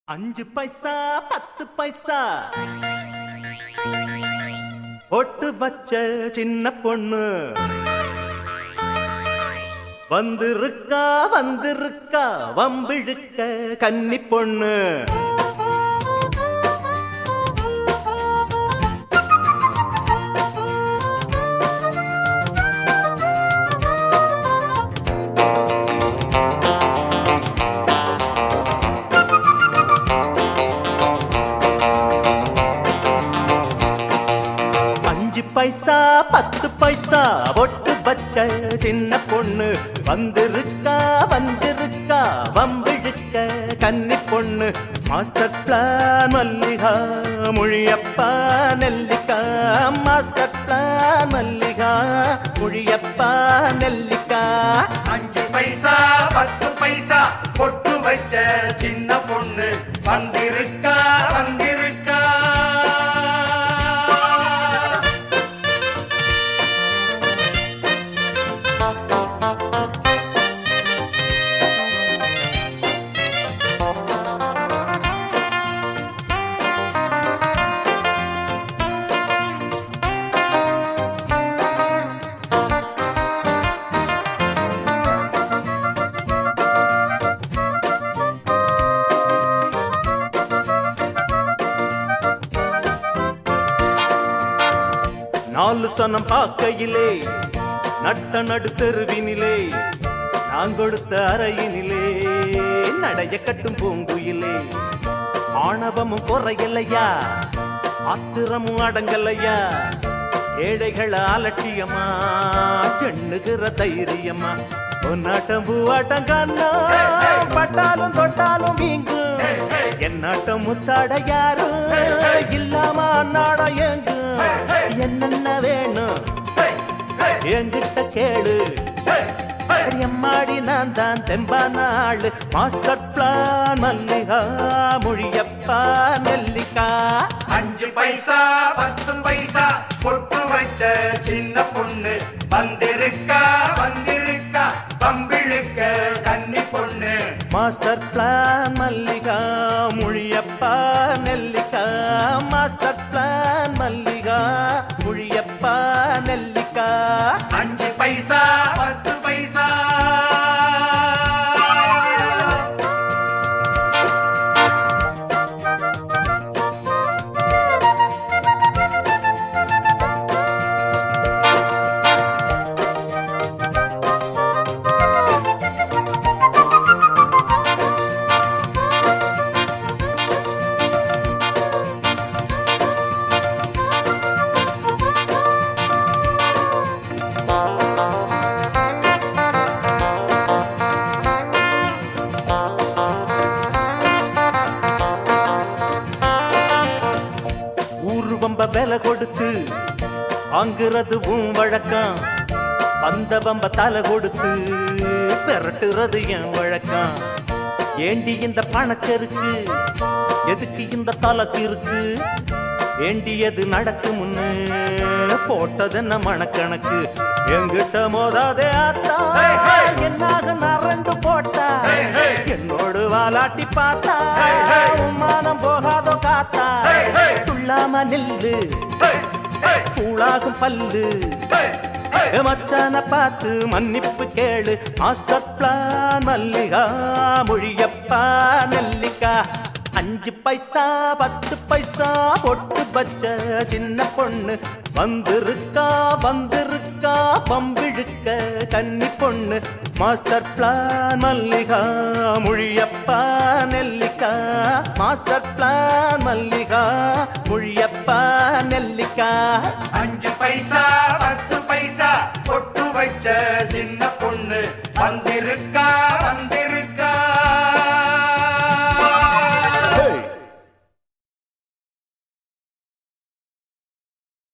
அஞ்சு பைசா பத்து பைசா ஒட்டு வச்ச சின்ன பொண்ணு வந்திருக்கா வந்திருக்கா வம்பிழுக்க கன்னி பொண்ணு அஞ்சு பைசா பத்து பைசா ஒட்டு பச்ச சின்ன பொண்ணு வந்திருக்கா வந்திருக்கா வம்பிழுக்க கன்னி பொண்ணு மாஸ்டர் பிளான் மல்லிகா மொழியப்பா நெல்லிக்கா மாஸ்டர் பிளான் மல்லிகா மொழியப்பா நெல்லிக்கா அஞ்சு பைசா பத்து பைசா பொட்டு வச்ச சின்ன பொண்ணு வந்திருக்கா வந்திருக்கா நாலு சனம் பார்க்கையிலே நட்ட நடு தெருவினிலே நான் கொடுத்த அறையினிலே நடைய கட்டும் பூங்குயிலே ஆணவமும் குறையலையா ஆத்திரமும் அடங்கலையா ஏழைகள் அலட்சியமா எண்ணுகிற தைரியமா பொன்னாட்டம் பூவாட்டம் கண்ணா பட்டாலும் தொட்டாலும் வீங்கும் என்னாட்டம் முத்தாட யாரும் இல்லாம அன்னாட ஏங்கும் என்னென்ன வேணும் என்கிட்ட கேளு அம்மாடி நான் தான் தெம்பான ஆளு மாஸ்டர் பிளான் மல்லிகா மொழியப்பா நெல்லிக்கா அஞ்சு பைசா பத்து பைசா பொட்டு வச்ச சின்ன பொண்ணு வந்திருக்கா வந்திருக்கா பம்பிழுக்க கன்னி பொண்ணு மாஸ்டர் பிளான் மல்லிகா மொழியப்பா நெல்லிக்கா மாஸ்டர் பிளான் மல்லிகா மொழியப்பா நெல்லிக்கா அஞ்சு பைசா பத்து பைசா ஊரு வம்ப விலை கொடுத்து வாங்குறது உன் வழக்கம் வந்த வம்ப தலை கொடுத்து பெரட்டுறது என் வழக்கம் ஏண்டி இந்த பணச்செருக்கு எதுக்கு இந்த தலக்கு இருக்கு வேண்டியது நடக்கும்னு போட்டது என்ன மனக்கணக்கு எங்கிட்ட மோதாதே ஆத்தா Hey, hey! என்னாக நரண்டு போட்டா Hey, hey! என்னோடு வாலாட்டி பார்த்தா Hey, hey! உம்மானம் போகாதோ காத்தா Hey, hey! துள்ளாம நில்லு ஹே, ஹே, கூழாகும் பல்லு ஹே, ஹே. ஏ மச்சான பார்த்து மன்னிப்பு கேளு மாஸ்டர் பிளான் மல்லிகா மொழியப்பா நெல்லிக்கா அஞ்சு பைசா பத்து பைசா பொட்டு பச்ச சின்ன பொண்ணு வந்திருக்கா வந்திருக்கா பம்பிழுக்க கன்னி பொண்ணு மாஸ்டர் பிளான் மல்லிகா மொழியப்பா நெல்லிக்கா மாஸ்டர் பிளான் மல்லிகா மொழியப்பா நெல்லிக்கா அஞ்சு பைசா பத்து பைசா பொட்டு வச்ச சின்ன பொண்ணு வந்திருக்கா வந்து